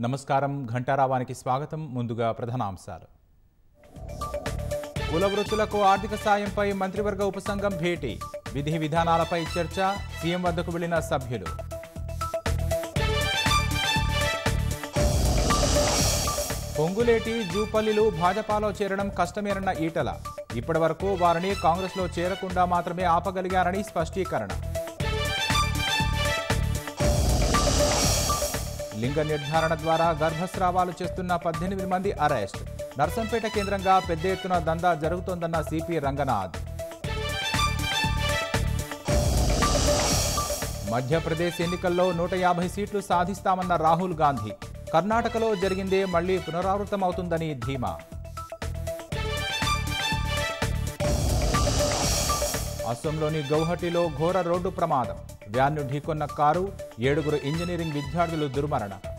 నమస్కారం ఘంటారావానికి స్వాగతం ముందుగా ప్రధానాంశాలు కుల వృత్తులకు ఆర్థిక సాయంపై మంత్రివర్గ ఉపసంఘం భేటీ విధి విధానాలపై చర్చ సీఎం వద్దకు వెళ్లిన సభ్యులు పొంగులేటి జూపల్లిలు భాజపాలో చేరడం కష్టమేనన్న ఈటల ఇప్పటివరకు వారిని కాంగ్రెస్లో చేరకుండా మాత్రమే ఆపగలిగారని స్పష్టీకరణ లింగ నిర్ధారణ ద్వారా గర్భస్రావాలు చేస్తున్న పద్దెనిమిది మంది అరెస్ట్ నర్సంపేట కేంద్రంగా పెద్ద ఎత్తున దందా జరుగుతోందన్న సిపి రంగనాథ్ మధ్యప్రదేశ్ ఎన్నికల్లో నూట యాభై సీట్లు సాధిస్తామన్న రాహుల్ గాంధీ కర్ణాటకలో జరిగిందే మళ్లీ పునరావృతమవుతుందని ధీమా అస్సోంలోని గౌహటిలో ఘోర రోడ్డు ప్రమాదం వ్యాన్ను ఢీకొన్న కారు ఏడుగురు ఇంజనీరింగ్ విద్యార్థులు దుర్మరణం